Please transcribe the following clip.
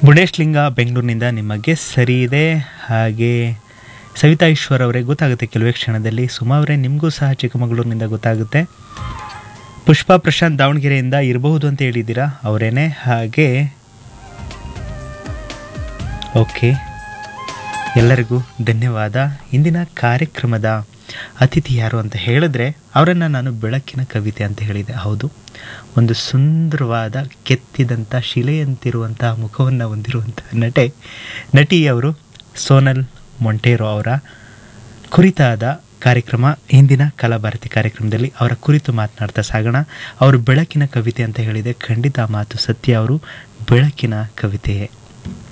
ಬುಡೇಶ್ ಲಿಂಗ ಬೆಂಗಳೂರಿನಿಂದ ನಿಮಗೆ ಸರಿ ಇದೆ ಹಾಗೆ ಸವಿತಾ ಈಶ್ವರ್ ಅವರೇ ಗೊತ್ತಾಗುತ್ತೆ ಕೆಲವೇ ಕ್ಷಣದಲ್ಲಿ ಸುಮಾ ಅವರೇ ನಿಮಗೂ ಸಹ ಚಿಕ್ಕಮಗಳೂರಿನಿಂದ ಗೊತ್ತಾಗುತ್ತೆ ಪುಷ್ಪಾ ಪ್ರಶಾಂತ್ ದಾವಣಗೆರೆಯಿಂದ ಇರಬಹುದು ಅಂತ ಹೇಳಿದ್ದೀರಾ ಅವರೇನೆ ಹಾಗೆ ಓಕೆ ಎಲ್ಲರಿಗೂ ಧನ್ಯವಾದ ಇಂದಿನ ಕಾರ್ಯಕ್ರಮದ ಅತಿಥಿ ಯಾರು ಅಂತ ಹೇಳಿದ್ರೆ ಅವರನ್ನು ನಾನು ಬೆಳಕಿನ ಕವಿತೆ ಅಂತ ಹೇಳಿದೆ ಹೌದು ಒಂದು ಸುಂದರವಾದ ಕೆತ್ತಿದಂಥ ಶಿಲೆಯಂತಿರುವಂತಹ ಮುಖವನ್ನು ಹೊಂದಿರುವಂಥ ನಟೆ ನಟಿಯವರು ಸೋನಲ್ ಮೊಂಟೇರೋ ಅವರ ಕುರಿತಾದ ಕಾರ್ಯಕ್ರಮ ಇಂದಿನ ಕಲಾಭಾರತಿ ಕಾರ್ಯಕ್ರಮದಲ್ಲಿ ಅವರ ಕುರಿತು ಮಾತನಾಡ್ತಾ ಸಾಗೋಣ ಅವರು ಬೆಳಕಿನ ಕವಿತೆ ಅಂತ ಹೇಳಿದೆ ಖಂಡಿತ ಆ ಮಾತು ಸತ್ಯ ಅವರು ಬೆಳಕಿನ ಕವಿತೆಯೇ